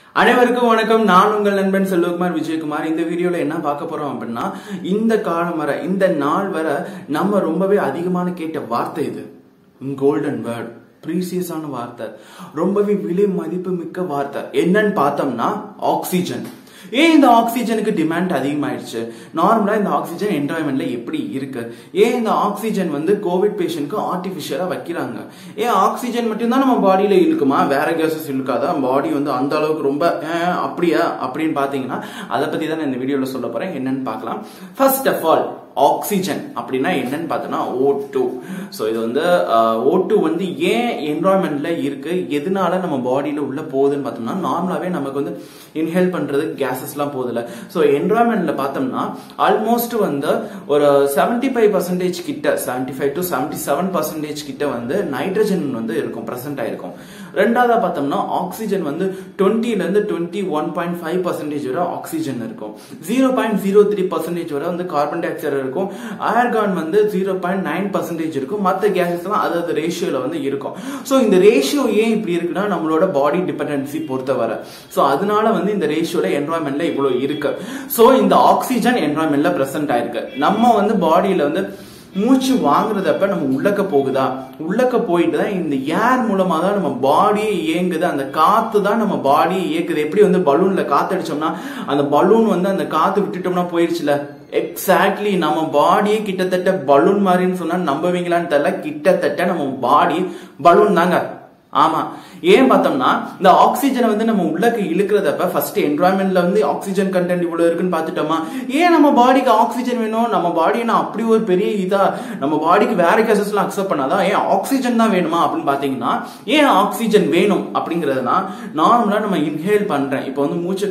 அனைவருக்கும் வணக்கம் நான் உங்கள் நண்பன் செல்வகுமார் விஜயகுமார் இந்த வீடியோல என்ன பார்க்க போறோம் அப்படின்னா இந்த காலம் வர இந்த நாள் வர நம்ம ரொம்பவே அதிகமான கேட்ட வார்த்தை இது கோல்டன் வேர்ட் ப்ரீசியஸான வார்த்தை ரொம்பவே விலை மதிப்பு மிக்க வார்த்தை என்னன்னு பார்த்தோம்னா ஆக்சிஜன் ஏன் இந்த ஆக்சிஜனுக்கு டிமாண்ட் அதிகமாயிடுச்சு நார்மலா இந்த ஆக்சிஜன் என்வாயன்மெண்ட்ல எப்படி இருக்கு ஏன் இந்த ஆக்சிஜன் வந்து கோவிட் பேஷண்ட்க்கு ஆர்டிபிஷியலா வைக்கிறாங்க ஏன் ஆக்சிஜன் மட்டும்தான் நம்ம பாடியில இழுக்குமா வேற கேசஸ் இழுக்காதா பாடி வந்து அந்த அளவுக்கு ரொம்ப அஹ், அப்படியா அப்படின்னு பாத்தீங்கன்னா அதை பத்தி தான் நான் இந்த வீடியோல சொல்ல போறேன் என்னன்னு பார்க்கலாம் ஃபர்ஸ்ட் ஆஃப் ஆல் ஆக்சிஜன் அப்படின்னா என்னன்னு பார்த்தோம்னா ஓ டூ ஸோ இது வந்து ஓ டூ வந்து ஏன் என்வரான்மெண்ட்ல இருக்கு எதனால நம்ம பாடியில உள்ள போகுதுன்னு பார்த்தோம்னா நார்மலாவே நமக்கு வந்து இன்ஹேல் பண்றது கேசஸ்லாம் போகுதுல ஸோ என்வரான்மெண்ட்ல பார்த்தோம்னா ஆல்மோஸ்ட் வந்து ஒரு செவன்டி ஃபைவ் பர்சன்டேஜ் கிட்ட seventy five to seventy seven percentage கிட்ட வந்து நைட்ரஜன் வந்து இருக்கும் ப்ரெசென்ட் ஆயிருக்கும் ரெண்டாவதா பார்த்தோம்னா ஆக்சிஜன் வந்து டுவெண்ட்டில இருந்து twenty one point five percentage வரை ஆக்சிஜன் இருக்கும் zero point zero three percentage வரை வந்து கார்பன் டை ஆக்சைடு இருக்கும் ஆர்கான் வந்து ஜீரோ பாயிண்ட் நைன் பர்சன்டேஜ் இருக்கும் மற்ற கேசஸ் எல்லாம் அது ரேஷியோல வந்து இருக்கும் ஸோ இந்த ரேஷியோ ஏன் இப்படி இருக்குன்னா நம்மளோட பாடி டிபெண்டன்சி பொறுத்தவரை ஸோ அதனால வந்து இந்த ரேஷியோல என்வரான்மெண்ட்ல இவ்வளவு இருக்கு ஸோ இந்த ஆக்சிஜன் என்வரான்மெண்ட்ல பிரசன்ட் ஆயிருக்கு நம்ம வந்து பாடியில வந்து மூச்சு வாங்குறதப்ப நம்ம உள்ளக்க போகுதா உள்ளக்க போயிட்டு தான் இந்த ஏர் மூலமா தான் நம்ம பாடியே இயங்குது அந்த காத்து தான் நம்ம பாடியை இயக்குது எப்படி வந்து பலூன்ல காத்து அடிச்சோம்னா அந்த பலூன் வந்து அந்த காத்து விட்டுட்டோம்னா போயிருச்சுல எக்ஸாக்ட்லி நம்ம பாடியே கிட்டத்தட்ட பலூன் மாதிரின்னு சொன்னா நம்புவீங்களான்னு தெரியல கிட்டத்தட்ட நம்ம பாடி பலூன் தாங்க ஆமா ஏன் பார்த்தோம்னா இந்த ஆக்சிஜனை வந்து நம்ம உள்ளக்கு இழுக்கிறதப்ப ஃபர்ஸ்ட் என்வரான்மெண்ட்ல வந்து ஆக்சிஜன் கண்டென்ட் இவ்வளவு இருக்குன்னு பார்த்துட்டோமா ஏன் நம்ம பாடிக்கு ஆக்சிஜன் வேணும் நம்ம பாடியை நான் அப்படி ஒரு பெரிய இதா நம்ம பாடிக்கு வேற கேசஸ் எல்லாம் அக்செப்ட் பண்ணாதான் ஏன் ஆக்சிஜன் தான் வேணுமா அப்படின்னு பாத்தீங்கன்னா ஏன் ஆக்சிஜன் வேணும் அப்படிங்கறதுனா நார்மலா நம்ம இன்ஹேல் பண்றேன் இப்போ வந்து மூச்சு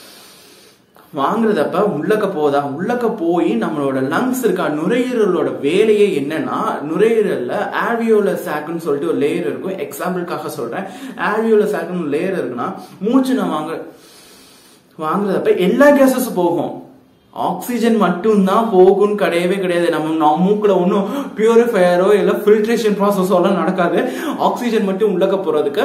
வாங்குறதப்ப உள்ளக்க போதா உள்ளக்க போய் நம்மளோட லங்ஸ் இருக்கா நுரையீரலோட வேலையே என்னன்னா நுரையீரல்ல ஆல்வியோல சாக்குன்னு சொல்லிட்டு ஒரு லேயர் இருக்கும் எக்ஸாம்பிளுக்காக சொல்றேன் ஆல்வியோல சாக்குன்னு லேயர் இருக்குன்னா மூச்சு நான் வாங்க வாங்குறதப்ப எல்லா கேசஸும் போகும் ஆக்சிஜன் மட்டும்தான் போகும்னு கிடையவே கிடையாது நம்ம நம்ம மூக்குல ஒன்றும் பியூரிஃபையரோ இல்லை ஃபில்ட்ரேஷன் ப்ராசஸோ எல்லாம் நடக்காது ஆக்சிஜன் மட்டும் உள்ளக்க போறதுக்கு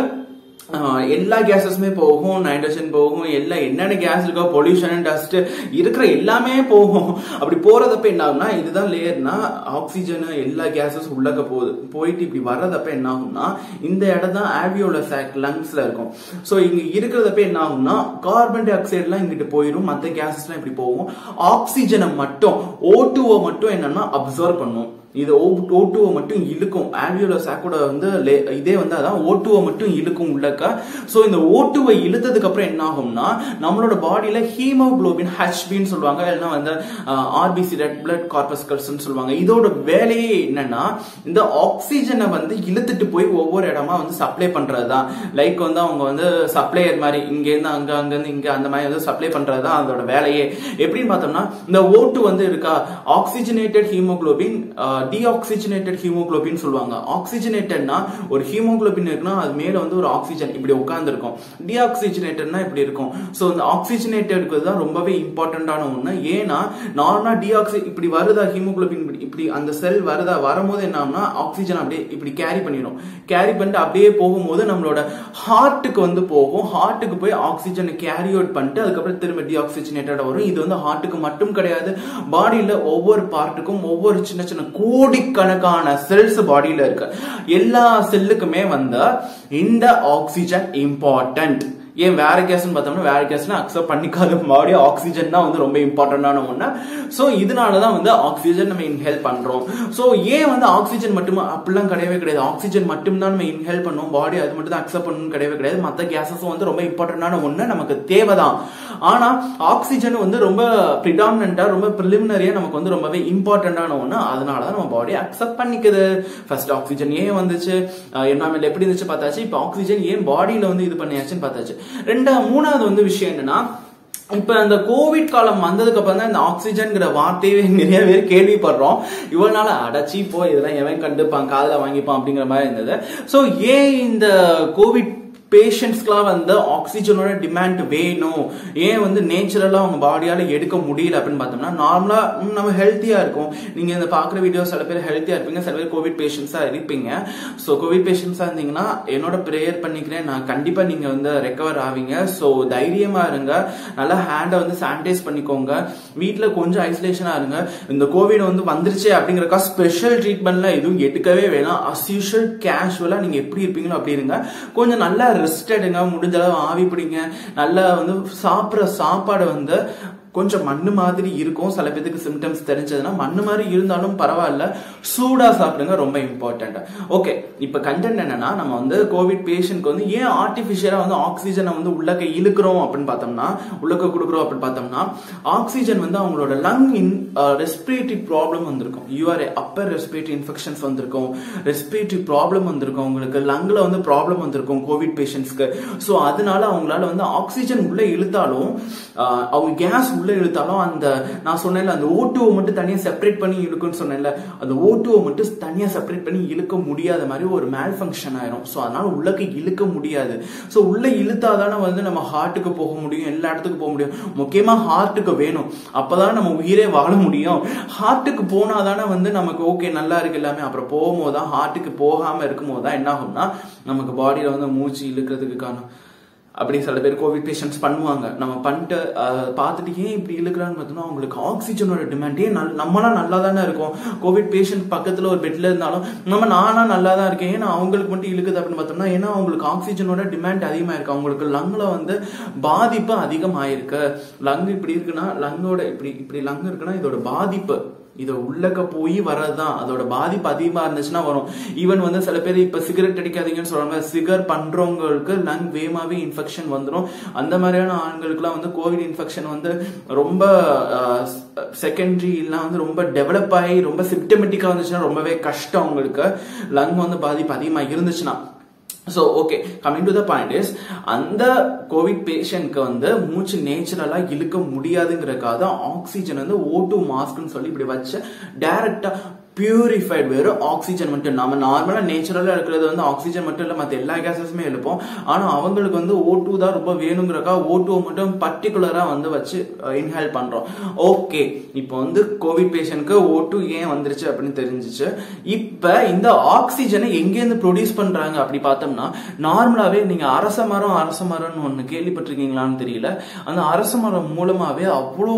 ஆஹ் எல்லா கேஸஸுமே போகும் நைட்ரஜன் போகும் எல்லா என்னென்ன கேஸ் இருக்கோ பொல்யூஷன் டஸ்ட் இருக்கிற எல்லாமே போகும் அப்படி போறதப்ப என்ன ஆகும்னா இதுதான் லேயர்னா ஆக்சிஜன் எல்லா கேஸஸ் உள்ளக்க போகுது போயிட்டு இப்படி வர்றதப்ப என்ன ஆகும்னா இந்த இடம் தான் ஆல்வியோல சாக் லங்ஸ்ல இருக்கும் ஸோ இங்க இருக்கிறதப்ப என்ன ஆகும்னா கார்பன் டை ஆக்சைடுலாம் இங்கிட்டு போயிடும் மற்ற கேஸஸ்லாம் இப்படி போகும் ஆக்சிஜனை மட்டும் ஓ டூவை மட்டும் என்னன்னா அப்சர்வ் பண்ணும் இது ஓ டூவை மட்டும் இழுக்கும் ஆல்வியோல சாக்கோட வந்து லே- இதே வந்து அதான் ஓ டூவை மட்டும் இழுக்கும் உள்ளக்க ஸோ இந்த ஓ டூவை இழுத்ததுக்கு அப்புறம் என்ன ஆகும்னா நம்மளோட பாடியில ஹீமோகுளோபின் ஹெச்பின்னு சொல்லுவாங்க இல்லைன்னா வந்து ஆர்பிசி ரெட் பிளட் கார்பஸ்கல்ஸ்னு சொல்லுவாங்க இதோட வேலையே என்னன்னா இந்த ஆக்சிஜனை வந்து இழுத்துட்டு போய் ஒவ்வொரு இடமா வந்து சப்ளை பண்றது தான் லைக் வந்து அவங்க வந்து சப்ளையர் மாதிரி இங்க இருந்து அங்க அங்க இருந்து இங்க அந்த மாதிரி வந்து சப்ளை பண்றது தான் அதோட வேலையே எப்படின்னு பார்த்தோம்னா இந்த ஓட்டு வந்து இருக்கா ஆக்சிஜனேட்டட் ஹீமோகுளோபின் டீஆக்சிஜனேட்டட் ஹீமோகுளோபின் சொல்லுவாங்க ஆக்சிஜனேட்டட்னா ஒரு ஹீமோகுளோபின் இருக்குன்னா அது மேல வந்து ஒரு ஆக்சிஜன் இப்படி உட்கார்ந்துருக்கும் டீஆக்சிஜனேட்டட்னா இப்படி இருக்கும் ஸோ இந்த ஆக்சிஜனேட்டடுக்கு தான் ரொம்பவே இம்பார்ட்டன்டான ஒண்ணு ஏன்னா நார்மலா டீஆக்சி இப்படி வருதா ஹீமோகுளோபின் இப்படி- இப்படி அந்த செல் வருதா வரும்போது என்ன ஆகும்னா ஆக்சிஜன் அப்படியே இப்படி கேரி பண்ணிடும் கேரி பண்ணிட்டு அப்படியே போகும்போது நம்மளோட ஹார்ட்டுக்கு வந்து போகும் ஹார்ட்டுக்கு போய் ஆக்சிஜனை கேரி அவுட் பண்ணிட்டு அதுக்கப்புறம் திரும்ப டீஆக்சிஜனேட்டட் வரும் இது வந்து ஹார்ட்டுக்கு மட்டும் கிடையாது பாடியில ஒவ்வொரு பார்ட்டுக்கும் ஒவ்வொரு சின்ன சின்ன கோடிக்கணக்கான செல்ஸ் பாடியில இருக்கு எல்லா செல்லுக்குமே வந்து இந்த ஆக்சிஜன் இம்பார்ட்டன்ட் ஏன் வேற கேஸ்னு பார்த்தோம்னா வேற கேஸ்னா அக்செப்ட் பண்ணிக்காத பாடி ஆக்சிஜன் தான் வந்து ரொம்ப இம்பார்ட்டன்டான ஒண்ணு ஸோ இதனால தான் வந்து ஆக்சிஜன் நம்ம இன்ஹேல் பண்றோம் ஸோ ஏன் வந்து ஆக்சிஜன் மட்டும் அப்படிலாம் கிடையவே கிடையாது ஆக்சிஜன் மட்டும் தான் நம்ம இன்ஹேல் பண்ணுவோம் பாடி அது மட்டும் தான் அக்செப்ட் பண்ணணும் கிடையவே கிடையாது மற்ற கேசஸும் வந்து ரொம்ப இம்பார்ட்டன்டான ஒண்ணு நமக்கு தேவைதான் ஆனா ஆக்சிஜன் வந்து ரொம்ப ப்ரிடாமினா ரொம்ப ப்ரிலிமினரியா நமக்கு வந்து ரொம்பவே இம்பார்ட்டன்டான ஒண்ணு அதனால தான் நம்ம பாடி அக்செப்ட் பண்ணிக்குது ஃபர்ஸ்ட் ஆக்சிஜன் ஏன் வந்துச்சு என்வரான்மெண்ட் எப்படி இருந்துச்சு பார்த்தாச்சு இப்போ ஆக்சிஜன் ஏன் பாடியில வந்து இது பண்ணியாச்சுன்னு பார்த்தாச்சு ரெண்டா மூணாவது வந்து விஷயம் என்னன்னா இப்ப அந்த கோவிட் காலம் வந்ததுக்கு அப்புறம் தான் இந்த ஆக்சிஜன்ங்கிற வார்த்தையே நிறைய பேர் கேள்விப்படுறோம் இவ்வளவு நாள் அடைச்சி போ இதெல்லாம் எவன் கண்டுப்பான் காதுல வாங்கிப்பான் அப்படிங்கிற மாதிரி இருந்தது சோ ஏன் இந்த கோவிட் பேஷண்ட்ஸ்க்குலாம் வந்து ஆக்சிஜனோட டிமாண்ட் வேணும் ஏன் வந்து நேச்சுரலாக அவங்க பாடியால எடுக்க முடியல அப்படின்னு பார்த்தோம்னா நார்மலா ம், நம்ம ஹெல்த்தியா இருக்கும் நீங்க இந்த பாக்குற வீடியோ சில பேர் ஹெல்த்தியா இருப்பீங்க சில பேர் கோவிட் பேஷண்ட்ஸா இருப்பீங்க ஸோ கோவிட் பேஷண்ட்ஸா இருந்தீங்கன்னா என்னோட ப்ரேயர் பண்ணிக்கிறேன் நான் கண்டிப்பா நீங்க வந்து ரெக்கவர் ஆவீங்க ஸோ தைரியமா இருங்க நல்லா ஹேண்டை வந்து சானிடைஸ் பண்ணிக்கோங்க வீட்ல கொஞ்சம் ஐசோலேஷனா இருங்க இந்த கோவிட் வந்து வந்துருச்சு அப்படிங்கறக்கா ஸ்பெஷல் ட்ரீட்மெண்ட்லாம் எதுவும் எடுக்கவே வேணாம் அஸ் யூஷுவல் கேஷுவலா நீங்க எப்படி இருப்பீங்களோ அப்படி இருங்க கொஞ்சம் நல்லா ரெஸ்ட் எடுங்க முடிஞ்ச அளவு ஆவி பிடிங்க நல்லா வந்து சாப்பிட்ற சாப்பாடு வந்து கொஞ்சம் மண்ணு மாதிரி இருக்கும் சில பேத்துக்கு சிம்டம்ஸ் தெரிஞ்சதுன்னா மண்ணு மாதிரி இருந்தாலும் பரவாயில்ல சூடா சாப்பிடுங்க ரொம்ப இம்பார்ட்டன்ட் ஓகே இப்ப கண்டென்ட் என்னன்னா நம்ம வந்து கோவிட் பேஷண்ட்க்கு வந்து ஏன் ஆர்டிபிஷியலா வந்து ஆக்சிஜனை வந்து உள்ளக்க இழுக்கிறோம் அப்படின்னு பார்த்தோம்னா உள்ளக்க கொடுக்குறோம் அப்படின்னு பார்த்தோம்னா ஆக்சிஜன் வந்து அவங்களோட லங் இன் ரெஸ்பிரேட்டரி ப்ராப்ளம் வந்திருக்கும் யூஆர் அப்பர் ரெஸ்பிரேட்டரி இன்ஃபெக்ஷன்ஸ் வந்திருக்கும் ரெஸ்பிரேட்டரி ப்ராப்ளம் வந்திருக்கும் உங்களுக்கு லங்ல வந்து ப்ராப்ளம் வந்திருக்கும் கோவிட் பேஷண்ட்ஸ்க்கு ஸோ அதனால அவங்களால வந்து ஆக்சிஜன் உள்ள இழுத்தாலும் ஆஹ், அவங்க கேஸ் உள்ள இழுத்தாலும் அந்த நான் சொன்னேன்ல அந்த ஓட்டுவை மட்டும் தனியா செப்பரேட் பண்ணி இழுக்குன்னு சொன்னேன்ல அந்த ஓட்டுவை மட்டும் தனியா செப்பரேட் பண்ணி இழுக்க முடியாத மாதிரி ஒரு மேல் ஃபங்க்ஷன் ஆயிரும் ஸோ அதனால உள்ளக்கு இழுக்க முடியாது ஸோ உள்ள இழுத்தாதானே வந்து நம்ம ஹார்ட்டுக்கு போக முடியும் எல்லா இடத்துக்கும் போக முடியும் முக்கியமா ஹார்ட்டுக்கு வேணும் அப்பதான் நம்ம உயிரே வாழ முடியும் ஹார்ட்டுக்கு போனாதானே வந்து நமக்கு ஓகே நல்லா இருக்கு எல்லாமே அப்புறம் போகும்போது தான் ஹார்ட்டுக்கு போகாம இருக்கும்போது தான் என்ன ஆகும்னா நமக்கு பாடியில வந்து மூச்சு இழுக்கிறதுக்கு காரணம் அப்படி சில பேர் கோவிட் பேஷண்ட்ஸ் பண்ணுவாங்க நம்ம பண்ணிட்டு அஹ், பார்த்துட்டு ஏன் இப்படி இழுக்கிறான்னு பார்த்தோம்னா அவங்களுக்கு ஆக்சிஜனோட டிமாண்டே நல் நம்மளாம் நல்லா தானே இருக்கும் கோவிட் பேஷண்ட் பக்கத்துல ஒரு பெட்ல இருந்தாலும் நம்ம நானா நல்லா தான் இருக்கேன் ஏன்னா அவங்களுக்கு மட்டும் இழுக்குது அப்படின்னு பார்த்தோம்னா ஏன்னா அவங்களுக்கு ஆக்சிஜனோட டிமாண்ட் அதிகமா இருக்கு அவங்களுக்கு லங்ல வந்து பாதிப்பு அதிகமாயிருக்கு லங் இப்படி இருக்குன்னா லங்கோட இப்படி இப்படி லங் இருக்குன்னா இதோட பாதிப்பு இது உள்ளக்க போய் வர்றதுதான் அதோட பாதிப்பு அதிகமா இருந்துச்சுன்னா வரும் ஈவன் வந்து சில பேர் இப்ப சிகரெட் அடிக்காதீங்கன்னு சொல்றாங்க சிகர் பண்றவங்களுக்கு லங் வேமாவே இன்ஃபெக்ஷன் வந்துடும் அந்த மாதிரியான ஆண்களுக்குலாம் வந்து கோவிட் இன்ஃபெக்ஷன் வந்து ரொம்ப செகண்டரி எல்லாம் வந்து ரொம்ப டெவலப் ஆகி ரொம்ப சிம்டமெட்டிக்கா வந்துச்சுன்னா ரொம்பவே கஷ்டம் அவங்களுக்கு லங் வந்து பாதிப்பு அதிகமா இருந்துச்சுன்னா so okay coming to the point is அந்த கோவிட் பேஷண்ட்க்கு வந்து மூச்சு நேச்சுரலா இழுக்க முடியாதுங்கிறக்காக தான் ஆக்சிஜன் வந்து ஓ டூ மாஸ்க்னு சொல்லி இப்படி வச்சு டைரக்டா பியூரிஃபைட் வெறும் ஆக்சிஜன் மட்டும் நம்ம நார்மலா நேச்சுரலா இருக்கிறது வந்து ஆக்சிஜன் மட்டும் இல்ல மத்த எல்லா கேசஸுமே எழுப்போம் ஆனா அவங்களுக்கு வந்து ஓ டூ தான் ரொம்ப வேணுங்கிறக்கா ஓ டூ மட்டும் பர்டிகுலரா வந்து வச்சு இன்ஹேல் பண்றோம் ஓகே இப்போ வந்து கோவிட் பேஷண்ட்க்கு ஓ டூ ஏன் வந்துருச்சு அப்படின்னு தெரிஞ்சிச்சு இப்ப இந்த ஆக்சிஜனை எங்கேருந்து ப்ரொடியூஸ் பண்றாங்க அப்படி பார்த்தோம்னா நார்மலாவே நீங்க அரச மரம் அரச மரம்னு ஒண்ணு கேள்விப்பட்டிருக்கீங்களான்னு தெரியல அந்த அரச மரம் மூலமாவே அவ்வளோ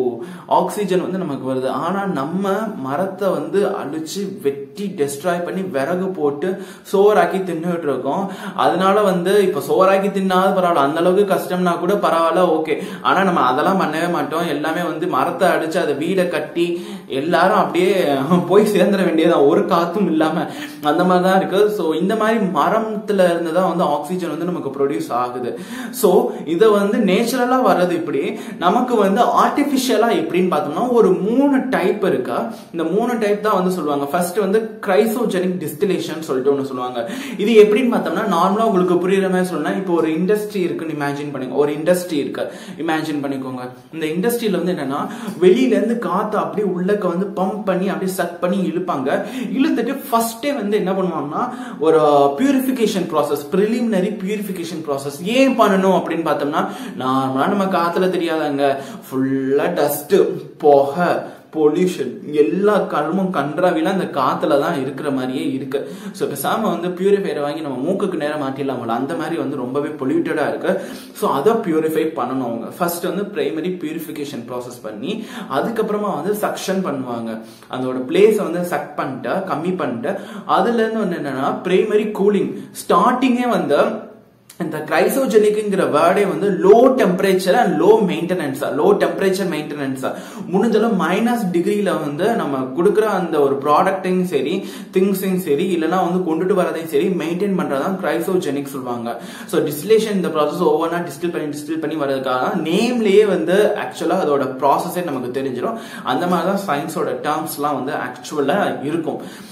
ஆக்சிஜன் வந்து நமக்கு வருது ஆனா நம்ம மரத்தை வந்து அழிச்சு வெட்டி டெஸ்ட்ராய் பண்ணி விறகு போட்டு சோறாக்கி தின்னுட்டு இருக்கோம் அதனால வந்து இப்ப சோறாக்கி தின்னாத பரவாயில்ல அந்த அளவுக்கு கஷ்டம்னா கூட பரவாயில்ல ஓகே ஆனா நம்ம அதெல்லாம் பண்ணவே மாட்டோம் எல்லாமே வந்து மரத்தை அடிச்சு அதை வீடை கட்டி எல்லாரும் அப்படியே போய் சேர்ந்துட வேண்டியதுதான் ஒரு காத்தும் இல்லாம அந்த மாதிரி தான் இருக்கு ஸோ இந்த மாதிரி மரத்துல இருந்து தான் வந்து ஆக்சிஜன் வந்து நமக்கு ப்ரொடியூஸ் ஆகுது ஸோ இதை வந்து நேச்சுரலா வர்றது இப்படி நமக்கு வந்து ஆர்டிபிஷியலா எப்படின்னு பார்த்தோம்னா ஒரு மூணு டைப் இருக்கா இந்த மூணு டைப் தான் வந்து சொல்லுவாங்க ஃபர்ஸ்ட் வந்து கிரைசோஜெனிக் டிஸ்டிலேஷன் சொல்லிட்டு ஒன்று சொல்லுவாங்க இது எப்படின்னு பார்த்தோம்னா நார்மலா உங்களுக்கு புரியுற மாதிரி சொன்னா இப்போ ஒரு இண்டஸ்ட்ரி இருக்குன்னு இமேஜின் பண்ணிக்கோ ஒரு இண்டஸ்ட்ரி இருக்கு இமேஜின் பண்ணிக்கோங்க இந்த இண்டஸ்ட்ரியில வந்து என்னன்னா வெளியில இருந்து காத்து அப்படியே உள்ளக்க வந்து பம்ப் பண்ணி அப்படியே சக் பண்ணி இழுப்பாங்க இழுத்துட்டு ஃபர்ஸ்டே வந்து என்ன பண்ணுவாங்கன்னா ஒரு purification process preliminary purification process ஏன் பண்ணணும் அப்படின்னு பார்த்தோம்னா நார்மலா நம்ம காத்துல தெரியாதாங்க ஃபுல்லா டஸ்ட் புகை பொல்யூஷன் எல்லா கல்மும் கன்றாவிலாம் அந்த காத்துல தான் இருக்கிற மாதிரியே இருக்கு ஸோ பேசாம வந்து பியூரிஃபையரை வாங்கி நம்ம மூக்குக்கு நேரம் மாட்டிடலாம்ல அந்த மாதிரி வந்து ரொம்பவே பொல்யூட்டடா இருக்கு ஸோ அதை பியூரிஃபை பண்ணணும் அவங்க ஃபர்ஸ்ட் வந்து பிரைமரி பியூரிஃபிகேஷன் ப்ராசஸ் பண்ணி அதுக்கப்புறமா வந்து சக்ஷன் பண்ணுவாங்க அதோட பிளேஸை வந்து சக் பண்ணிட்டு கம்மி பண்ணிட்டு அதுல இருந்து வந்து என்னன்னா பிரைமரி கூலிங் ஸ்டார்டிங்கே வந்து இந்த கிரைசோஜெனிக்ங்கிற வேர்டே வந்து லோ டெம்பரேச்சர் அண்ட் லோ மெயின்டெனன்ஸா லோ டெம்பரேச்சர் மெயின்டெனன்ஸா முடிஞ்சாலும் மைனஸ் டிகிரியில வந்து நம்ம கொடுக்குற அந்த ஒரு ப்ராடக்ட்டையும் சரி திங்ஸையும் சரி இல்லைன்னா வந்து கொண்டுட்டு வரதையும் சரி மெயின்டைன் பண்றதான் கிரைசோஜெனிக் சொல்லுவாங்க ஸோ டிஸ்டிலேஷன் இந்த ப்ராசஸ் ஒவ்வொன்றா டிஸ்டில் பண்ணி டிஸ்டில் பண்ணி வரதுக்காக நேம்லயே வந்து ஆக்சுவலா அதோட ப்ராசஸே நமக்கு தெரிஞ்சிடும் அந்த மாதிரி தான் சயின்ஸோட டேர்ம்ஸ்லாம் வந்து ஆக்சுவலா இருக்கும்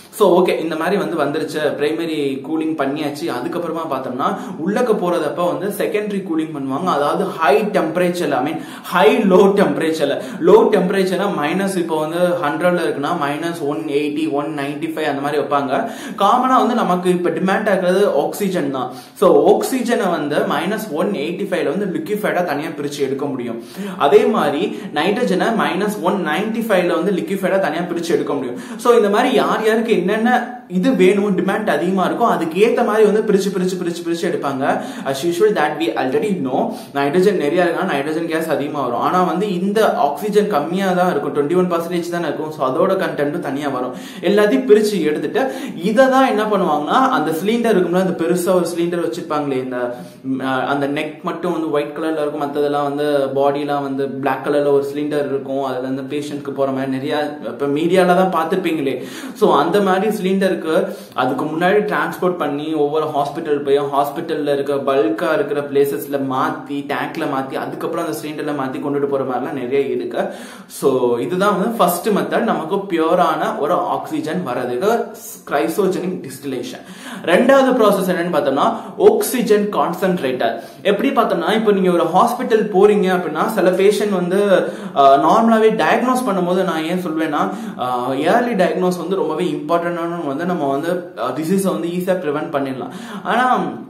ஸோ ஓகே இந்த மாதிரி வந்து வந்துருச்சு பிரைமரி கூலிங் பண்ணியாச்சு அதுக்கப்புறமா பார்த்தோம்னா உள்ளக்க போறதப்ப வந்து செகண்டரி கூலிங் பண்ணுவாங்க அதாவது ஹை டெம்பரேச்சர்ல ஐ மீன் ஹை லோ டெம்பரேச்சர்ல லோ டெம்பரேச்சர்னா மைனஸ் இப்போ வந்து ஹண்ட்ரட்ல இருக்குன்னா minus one eighty one ninety five அந்த மாதிரி வைப்பாங்க காமனா வந்து நமக்கு இப்போ டிமாண்ட் ஆகுறது ஆக்சிஜன் தான் ஸோ ஆக்சிஜனை வந்து மைனஸ் ஒன் எயிட்டி ஃபைவ்ல வந்து லிக்விஃபைடா தனியாக பிரிச்சு எடுக்க முடியும் அதே மாதிரி நைட்ரஜனை மைனஸ் ஒன் நைன்டி ஃபைவ்ல வந்து லிக்விஃபைடா தனியாக பிரிச்சு எடுக்க முடியும் ஸோ இந்த மாதிரி யார் யாருக்கு என்னென்ன இது வேணும் டிமாண்ட் அதிகமா இருக்கும் அதுக்கு ஏத்த மாதிரி வந்து பிரிச்சு பிரிச்சு பிரிச்சு பிரிச்சு எடுப்பாங்க as usual that we already know nitrogen நிறைய இருக்கா நைட்ரஜன் கேஸ் அதிகமா வரும் ஆனா வந்து இந்த ஆக்சிஜன் கம்மியா தான் இருக்கும் டுவெண்ட்டி ஒன் பர்சன்டேஜ் தான் இருக்கும் ஸோ அதோட கண்டென்ட்டும் தனியா வரும் எல்லாத்தையும் பிரிச்சு எடுத்துட்டு இதை தான் என்ன பண்ணுவாங்கன்னா அந்த சிலிண்டர் இருக்கும்ல அந்த பெருசா ஒரு சிலிண்டர் வச்சிருப்பாங்களே இந்த ம், அஹ், அந்த நெக் மட்டும் வந்து ஒயிட் கலர்ல இருக்கும் மற்றதெல்லாம் வந்து பாடிலாம் வந்து பிளாக் கலர்ல ஒரு சிலிண்டர் இருக்கும் அதுல இருந்து பேஷண்ட்க்கு போற மாதிரி நிறைய இப்ப மீடியால தான் பார்த்திருப்பீங்களே ஸோ அந்த மாதிரி சிலிண்டருக்கு அதுக்கு முன்னாடி டிரான்ஸ்போர்ட் பண்ணி ஒவ்வொரு ஹாஸ்பிட்டல் போய் ஹாஸ்பிட்டல்ல இருக்க பல்கா இருக்கிற பிளேசஸ்ல மாத்தி டேங்க்ல மாத்தி அதுக்கப்புறம் அந்த சிலிண்டர்ல மாத்தி கொண்டுட்டு போற மாதிரிலாம் நிறைய இருக்கு ஸோ இதுதான் வந்து ஃபர்ஸ்ட் மெத்தட் நமக்கு பியூரான ஒரு ஆக்சிஜன் வர்றதுக்கு கிரைசோஜனிக் டிஸ்டிலேஷன் ரெண்டாவது ப்ராசஸ் என்னன்னு பார்த்தோம்னா ஆக்சிஜன் கான்சென்ட்ரேட்டர் எப்படி பார்த்தோம்னா இப்போ நீங்க ஒரு ஹாஸ்பிட்டல் போறீங்க அப்படின்னா சில பேஷண்ட் வந்து நார்மலாவே டயக்னோஸ் பண்ணும்போது நான் ஏன் சொல்வேன்னா ஏர்லி டயக்னோஸ் வந்து ரொம்பவே இம்பார்ட்டன்டான வந்து நம்ம வந்து டிசீஸை வந்து ஈஸியா ப்ரிவென்ட் பண்ணிடலாம் ஆனா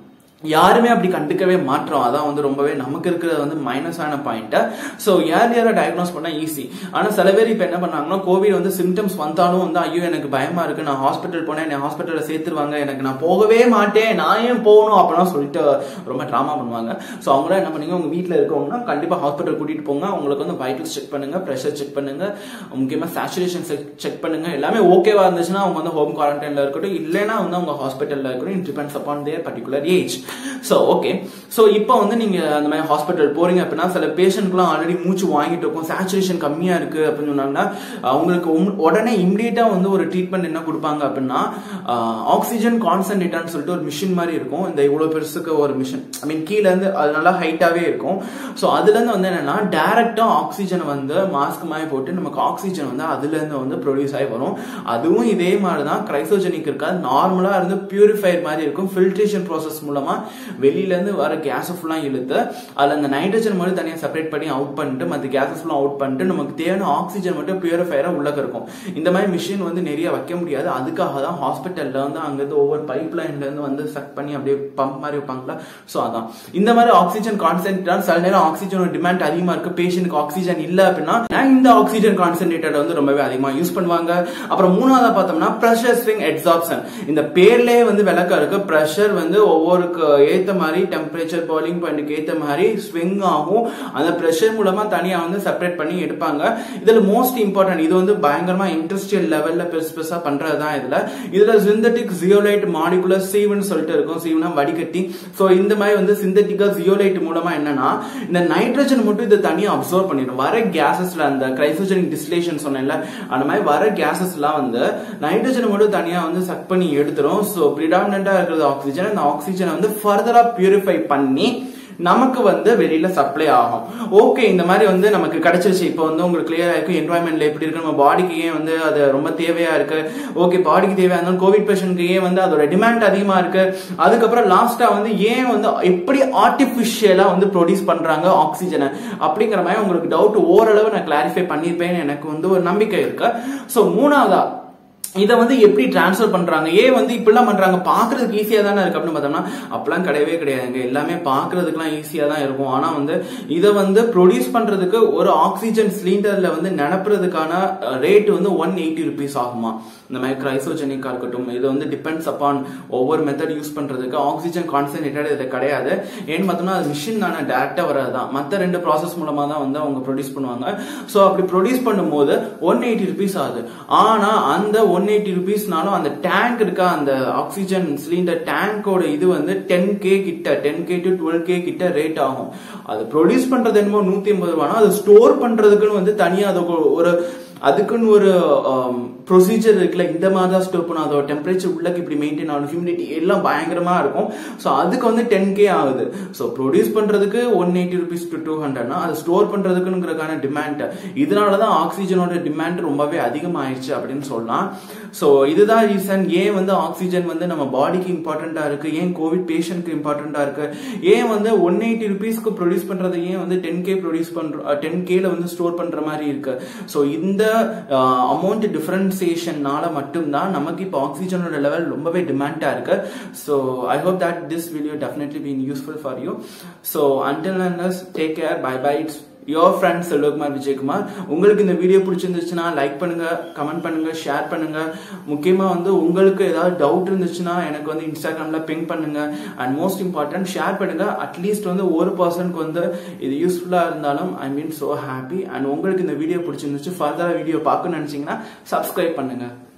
யாருமே அப்படி கண்டுக்கவே மாற்றோம் அதான் வந்து ரொம்பவே நமக்கு இருக்கிற வந்து மைனஸான பாயிண்ட் ஸோ ஏர்லியரா டயக்னோஸ் பண்ணா ஈஸி ஆனா சில பேர் இப்போ என்ன பண்ணாங்கன்னா கோவிட் வந்து சிம்டம்ஸ் வந்தாலும் வந்து ஐயோ எனக்கு பயமா இருக்கு நான் ஹாஸ்பிட்டல் போனேன் என்னை ஹாஸ்பிட்டல்ல சேர்த்துருவாங்க எனக்கு நான் போகவே மாட்டேன் நான் ஏன் போகணும் அப்படிலாம் சொல்லிட்டு ரொம்ப ட்ராமா பண்ணுவாங்க ஸோ அவங்களாம் என்ன பண்ணீங்க உங்க வீட்டில் இருக்கவங்கன்னா கண்டிப்பா ஹாஸ்பிட்டல் கூட்டிட்டு போங்க உங்களுக்கு வந்து வைட்டல்ஸ் செக் பண்ணுங்க ப்ரெஷர் செக் பண்ணுங்க முக்கியமா சேச்சுரேஷன் செக் பண்ணுங்க எல்லாமே ஓகேவா இருந்துச்சுன்னா அவங்க வந்து ஹோம் குவாரண்டைன்ல இருக்கட்டும் இல்லைன்னா வந்து அவங்க ஹாஸ்பிட்டல்ல இருக்கட்டும் it depends upon their particular age so okay so இப்போ வந்து நீங்க அந்த மாதிரி ஹாஸ்பிட்டல் போறீங்க அப்படின்னா சில பேஷண்ட்க்குலாம் ஆல்ரெடி மூச்சு வாங்கிட்டு இருக்கும் சேச்சுரேஷன் கம்மியா இருக்கு அப்படின்னு சொன்னாங்கன்னா அவங்களுக்கு உம்- உடனே இம்மிடியட்டா வந்து ஒரு ட்ரீட்மெண்ட் என்ன கொடுப்பாங்க அப்படின்னா ஆக்சிஜன் கான்சன்ட்ரேட்டர்னு சொல்லிட்டு ஒரு மிஷின் மாதிரி இருக்கும் இந்த இவ்வளவு பெருசுக்கு ஒரு மிஷின் ஐ மீன் கீழ இருந்து அது நல்லா ஹைட்டாவே இருக்கும் ஸோ அதுல இருந்து வந்து என்னன்னா டைரக்டா ஆக்சிஜன் வந்து மாஸ்க் மாதிரி போட்டு நமக்கு ஆக்சிஜன் வந்து அதுல இருந்து வந்து ப்ரொடியூஸ் ஆகி வரும் அதுவும் இதே மாதிரி தான் கிரைசோஜெனிக் இருக்காது நார்மலா இருந்து பியூரிஃபைர் மாதிரி இருக்கும் ஃபில்ட்ரேஷன் ப்ராசஸ் மூலமா வெளியில இருந்து வர கேஸ் ஃபுல்லா இழுத்து அதுல அந்த நைட்ரஜன் மட்டும் தனியா செப்பரேட் பண்ணி அவுட் பண்ணிட்டு மற்ற கேஸஸ் ஃபுல்லா அவுட் பண்ணிட்டு நமக்கு தேவையான ஆக்சிஜன் மட்டும் பியூரிஃபையரா உள்ளக்க இருக்கும் இந்த மாதிரி மிஷின் வந்து நிறைய வைக்க முடியாது அதுக்காக தான் ஹாஸ்பிட்டல்ல வந்து அங்கிருந்து ஒவ்வொரு பைப் லைன்ல இருந்து வந்து சக் பண்ணி அப்படியே பம்ப் மாதிரி வைப்பாங்களா ஸோ அதான் இந்த மாதிரி ஆக்சிஜன் கான்சென்ட்ரேட் சில நேரம் ஆக்சிஜன் டிமாண்ட் அதிகமா இருக்கு பேஷண்ட்க்கு ஆக்சிஜன் இல்ல அப்படின்னா இந்த ஆக்சிஜன் கான்சென்ட்ரேட்டர் வந்து ரொம்பவே அதிகமா யூஸ் பண்ணுவாங்க அப்புறம் மூணாவதா பார்த்தோம்னா ப்ரெஷர் ஸ்விங் எக்ஸாப்ஷன் இந்த பேர்லயே வந்து விளக்கம் இருக்கு ப்ரெஷர் வந்து ஒவ்வொருக்கு ஏத்த மாதிரி டெம்பரேச்சர் பாயிலிங் பாயிண்ட்க்கு ஏத்த மாதிரி ஸ்விங் ஆகும் அந்த ப்ரெஷர் மூலமா தனியா வந்து செப்பரேட் பண்ணி எடுப்பாங்க இதுல மோஸ்ட் இம்பார்ட்டன்ட் இது வந்து பயங்கரமா இண்டஸ்ட்ரியல் லெவல்ல பெருசு பெருசா பண்றதுதான் இதுல இதுல சிந்தட்டிக் ஜியோலைட் மாடிகுலர் சீவன் சொல்லிட்டு இருக்கும் சீவனா வடிகட்டி சோ இந்த மாதிரி வந்து சிந்தட்டிக்கா ஜியோலைட் மூலமா என்னன்னா இந்த நைட்ரஜன் மட்டும் இதை தனியா அப்சர்வ் பண்ணிடும் வர கேசஸ்ல அந்த கிரைசோஜனிக் டிஸ்லேஷன் சொன்னேன்ல அந்த மாதிரி வர கேசஸ் எல்லாம் வந்து நைட்ரஜன் மட்டும் தனியா வந்து சக் பண்ணி எடுத்துரும் சோ ப்ரிடாமினா இருக்கிறது ஆக்சிஜன் அந்த ஆக்சிஜனை வந்து ஃபர்தரா பியூரிஃபை பண்ணி நமக்கு வந்து வெளியில சப்ளை ஆகும் ஓகே இந்த மாதிரி வந்து நமக்கு கிடைச்சிருச்சு இப்போ வந்து உங்களுக்கு கிளியர் ஆயிருக்கு என்வாயன்மெண்ட்ல எப்படி இருக்கு நம்ம பாடிக்கு ஏன் வந்து அது ரொம்ப தேவையா இருக்கு ஓகே பாடிக்கு தேவையா இருந்தாலும் கோவிட் பேஷண்ட்க்கு ஏன் வந்து அதோட டிமாண்ட் அதிகமா இருக்கு அதுக்கப்புறம் லாஸ்டா வந்து ஏன் வந்து எப்படி ஆர்டிபிஷியலா வந்து ப்ரொடியூஸ் பண்றாங்க ஆக்சிஜனை அப்படிங்கிற மாதிரி உங்களுக்கு டவுட் ஓரளவு நான் கிளாரிஃபை பண்ணியிருப்பேன்னு எனக்கு வந்து ஒரு நம்பிக்கை இருக்கு ஸோ மூணாவதா இதை வந்து எப்படி டிரான்ஸ்ஃபர் பண்றாங்க ஏன் வந்து இப்படிலாம் பண்றாங்க பாக்குறதுக்கு ஈஸியா தானே இருக்கு அப்படின்னு பார்த்தோம்னா அப்பெல்லாம் கிடையவே கிடையாதுங்க எல்லாமே பாக்குறதுக்குலாம் ஈஸியா தான் இருக்கும் ஆனா வந்து இதை வந்து ப்ரொடியூஸ் பண்றதுக்கு ஒரு ஆக்சிஜன் சிலிண்டர்ல வந்து நினப்புறதுக்கான ரேட் வந்து ஒன் எயிட்டி ருபீஸ் ஆகுமா இந்த மாதிரி கிரைசோஜெனிக்கா இருக்கட்டும் இது வந்து டிபெண்ட்ஸ் அப்பான் ஒவ்வொரு மெத்தட் யூஸ் பண்றதுக்கு ஆக்சிஜன் கான்சென்ட்ரேட்டட் இது கிடையாது ஏன்னு பார்த்தோம்னா அது மிஷின் தானே டேரக்டா வராது தான் மற்ற ரெண்டு ப்ராசஸ் மூலமா தான் வந்து அவங்க ப்ரொடியூஸ் பண்ணுவாங்க ஸோ அப்படி ப்ரொடியூஸ் பண்ணும்போது ஒன் எயிட்டி ருபீஸ் ஆகுது ஆனா அந்த ஒன் எயிட்டி ருபீஸ்னாலும் அந்த டேங்க் இருக்கா அந்த ஆக்சிஜன் சிலிண்டர் டேங்கோட இது வந்து டென் கே கிட்ட ten K to twelve K கிட்ட ரேட் ஆகும் அது ப்ரொடியூஸ் பண்றது என்னமோ நூத்தி ஐம்பது ரூபானா அது ஸ்டோர் பண்றதுக்குன்னு வந்து தனியா அது ஒரு அதுக்குன்னு ஒரு ப்ரொசீஜர் இருக்குல்ல இந்த மாதிரி தான் ஸ்டோர் பண்ணும் அதோட டெம்பரேச்சர் உள்ளக்கு இப்படி மெயின்டைன் ஆகும் ஹியூமிடிட்டி எல்லாம் பயங்கரமா இருக்கும் ஸோ அதுக்கு வந்து டென் கே ஆகுது ஸோ ப்ரொடியூஸ் பண்றதுக்கு one eighty rupees to two ஹண்ட்ரட்னா அது ஸ்டோர் பண்றதுக்குங்கிறதுக்கான டிமாண்ட் இதனால தான் ஆக்சிஜனோட டிமாண்ட் ரொம்பவே அதிகமாயிருச்சு அப்படின்னு சொல்லலாம் ஸோ இதுதான் ரீசன் ஏன் வந்து ஆக்சிஜன் வந்து நம்ம பாடிக்கு இம்பார்ட்டண்டா இருக்கு ஏன் கோவிட் பேஷண்ட்க்கு இம்பார்ட்டண்டா இருக்கு ஏன் வந்து ஒன் எயிட்டி ருபீஸ்க்கு ப்ரொடியூஸ் பண்றது ஏன் வந்து டென் கே ப்ரொடியூஸ் பண்றோம் டென் கேல வந்து ஸ்டோர் பண்ற மாதிரி இருக்கு ஸோ இந்த அமௌண்ட் டிஃபரன்சியேஷன்னால மட்டும்தான் நமக்கு இப்போ ஆக்சிஜனோட லெவல் ரொம்பவே டிமாண்டா இருக்கு so I hope that this video definitely been useful for you so until take care bye bye it's your friend Selvakumar Vijayakumar உங்களுக்கு இந்த வீடியோ பிடிச்சிருந்துச்சுன்னா லைக் பண்ணுங்க கமெண்ட் பண்ணுங்க ஷேர் பண்ணுங்க முக்கியமா வந்து உங்களுக்கு ஏதாவது டவுட் இருந்துச்சுன்னா எனக்கு வந்து இன்ஸ்டாகிராம்ல பிங் பண்ணுங்க அண்ட் மோஸ்ட் இம்பார்ட்டன்ட் ஷேர் பண்ணுங்க அட்லீஸ்ட் வந்து ஒரு பர்சனுக்கு வந்து இது யூஸ்ஃபுல்லா இருந்தாலும் ஐ மீன் சோ ஹாப்பி அண்ட் உங்களுக்கு இந்த வீடியோ பிடிச்சிருந்துச்சு ஃபர்தரா வீடியோ பார்க்கணும்னு நினைச்சீங்கன்னா சப்ஸ்கிரைப் பண்ணுங்க